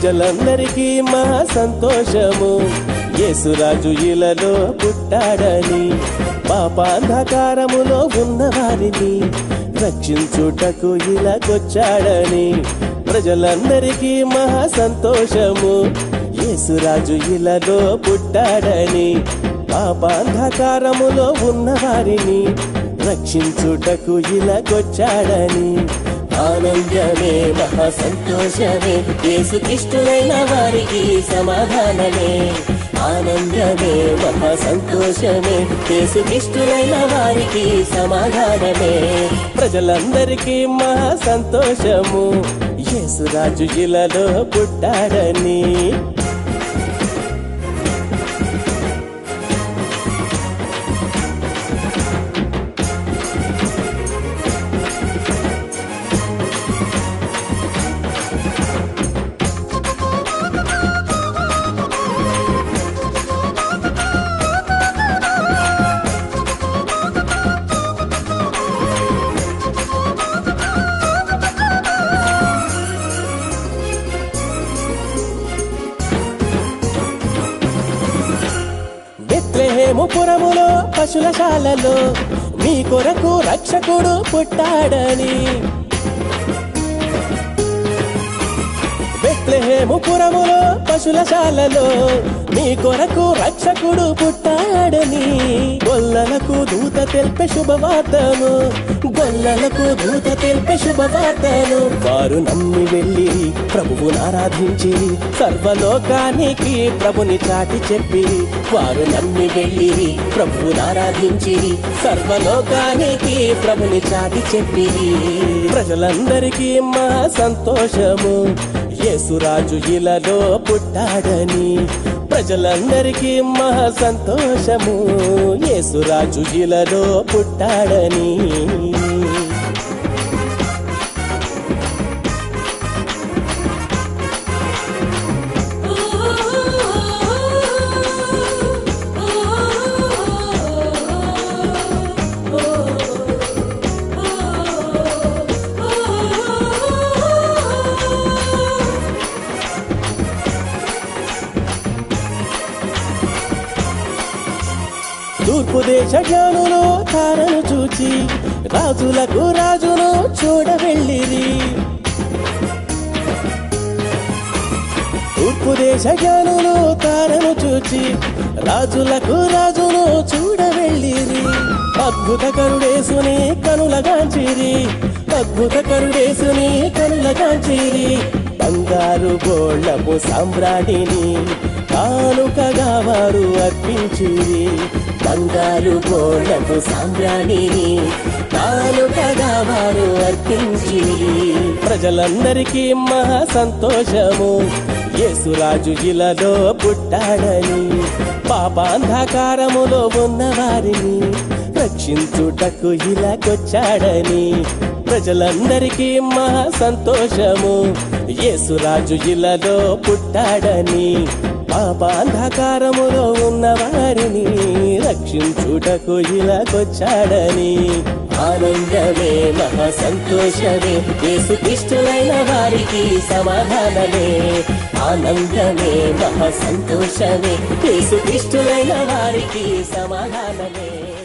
ప్రజలందరికీ మహా సంతోషము యేసురాజు ఇలలో పుట్టాడని పాపాంధకారములో ఉన్న వారిని రక్షించుటకు ఇలాగొచ్చాడని ప్రజలందరికీ మహా సంతోషము యేసురాజు ఇలలో పుట్టాడని పాపాంధకారములో ఉన్న వారిని రక్షించుటకు ఇలాగొచ్చాడని ఆనందమే మహా సంతోషమే యేసుక్రీస్తులైన వారికి సమాధానమే ఆనందమే మహా సంతోషమే యేసుక్రీస్తులైన వారికి సమాధానమే ప్రజలందరికీ మహా సంతోషము యేసురాజు ఇలలో పుట్టాడని బెత్లెహేము పురములో పశులశాలలో మీ కొరకు రక్షకుడు పుట్టాడని బెత్లెహేము పురములో పశులశాలలో మీ కొరకు రక్షకుడు పుట్టాడని గొల్లలకు దూత తెల్పే శుభవార్తను గొల్లలకు దూత తెల్పే శుభవార్తను వారు నమ్మి వెళ్ళి ప్రభువును ఆరాధించి సర్వలోకానికి ప్రభుని చాటి చెప్పి వారు నమ్మి వెళ్ళి ప్రభువును ఆరాధించి సర్వలోకానికి ప్రభుని చాటి చెప్పి ప్రజలందరికీ మా సంతోషము యేసురాజు ఇలలో పుట్టాడని ప్రజలందరికీ మహా సంతోషము యేసురాజు ఇలలో పుట్టాడని తూర్పు దేశ జ్ఞానులు తారను చూచి రాజులకు రాజును చూడవెళ్ళిరి తూర్పు దేశ జ్ఞానులు తారను చూచి రాజులకు రాజును చూడవెళ్ళిరి అద్భుత కరుడేసుని కనులగాంచిరి అద్భుత కరుడేసుని కనులగాంచిరి బంగారు గోళ్లపు సామ్రాణిని కానుకగా వారు అర్పించిరి బంగారు గోళ్లకు సామ్రాణిని కానుకగా వారు అర్పించిరి ప్రజలందరికీ మహా సంతోషము యేసురాజు ఇలలో పుట్టాడని పాపాంధకారములో ఉన్న వారిని రక్షించుటకు ఇలాగొచ్చాడని ప్రజలందరికీ మహా సంతోషము యేసురాజు ఇలలో పుట్టాడని పాపాంధకారములో ఉన్న వారిని రక్షించుటకు ఇలాగొచ్చాడని ఆనందమే మహా సంతోషమే యేసుక్రీస్తులైన వారికి సమాధానమే ఆనందమే మహా సంతోషమే యేసుక్రీస్తులైన వారికి సమాధానమే